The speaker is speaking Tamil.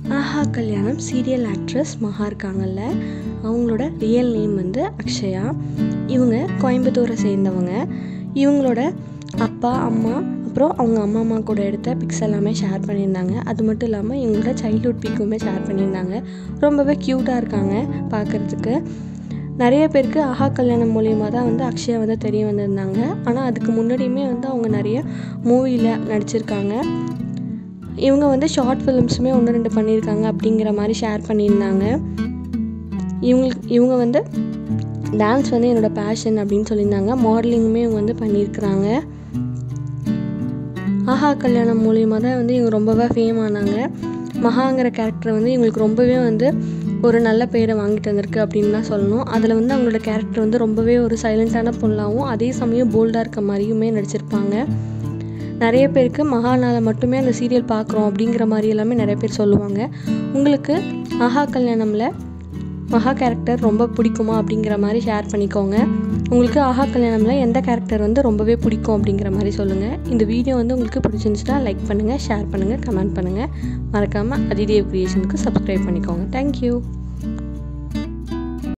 ஆஹா கல்யாணம் சீரியல் ஆக்ட்ரஸ் மகா இருக்காங்கல்ல அவங்களோட ரியல் நேம் வந்து அக்ஷயா இவங்க கோயம்புத்தூரை சேர்ந்தவங்க இவங்களோட அப்பா அம்மா அப்புறம் அவங்க அம்மா அம்மா கூட எடுத்த பிக்ஸ் எல்லாமே ஷேர் பண்ணியிருந்தாங்க அது மட்டும் இல்லாமல் இவங்களோட சைல்ட்ஹுட் பிக்குமே ஷேர் பண்ணியிருந்தாங்க ரொம்பவே க்யூட்டாக இருக்காங்க பார்க்குறதுக்கு நிறைய பேருக்கு ஆஹா கல்யாணம் மூலியமாக தான் வந்து அக்ஷயா வந்து தெரிய வந்திருந்தாங்க ஆனால் அதுக்கு முன்னாடியுமே வந்து அவங்க நிறைய மூவியில் நடிச்சிருக்காங்க இவங்க வந்து ஷார்ட் ஃபிலிம்ஸுமே ஒன்று ரெண்டு பண்ணியிருக்காங்க அப்படிங்கிற மாதிரி ஷேர் பண்ணியிருந்தாங்க இவங்களுக்கு இவங்க வந்து டான்ஸ் வந்து என்னோடய பேஷன் அப்படின்னு சொல்லியிருந்தாங்க மாடலிங்குமே இவங்க வந்து பண்ணியிருக்கிறாங்க ஆஹா கல்யாணம் மூலியமாக தான் வந்து இவங்க ரொம்பவே ஃபேம் ஆனாங்க மகாங்கிற கேரக்டர் வந்து இவங்களுக்கு ரொம்பவே வந்து ஒரு நல்ல பேரை வாங்கிட்டு வந்திருக்கு அப்படின்னு தான் சொல்லணும் அதில் வந்து அவங்களோட கேரக்டர் வந்து ரொம்பவே ஒரு சைலண்ட்டான பொண்ணாகவும் அதே சமயம் போல்டாக இருக்க மாதிரியுமே நடிச்சிருப்பாங்க நிறைய பேருக்கு மகானால் மட்டுமே அந்த சீரியல் பார்க்குறோம் அப்படிங்கிற மாதிரி எல்லாமே நிறைய பேர் சொல்லுவாங்க உங்களுக்கு மகா கல்யாணமில் மகா கேரக்டர் ரொம்ப பிடிக்குமா அப்படிங்கிற மாதிரி ஷேர் பண்ணிக்கோங்க உங்களுக்கு ஆஹா கல்யாணமில் எந்த கேரக்டர் வந்து ரொம்பவே பிடிக்கும் அப்படிங்கிற மாதிரி சொல்லுங்கள் இந்த வீடியோ வந்து உங்களுக்கு பிடிச்சிருந்துச்சுன்னா லைக் பண்ணுங்கள் ஷேர் பண்ணுங்கள் கமெண்ட் பண்ணுங்கள் மறக்காமல் அதிதேவ் கிரியேஷனுக்கு சப்ஸ்கிரைப் பண்ணிக்கோங்க தேங்க்யூ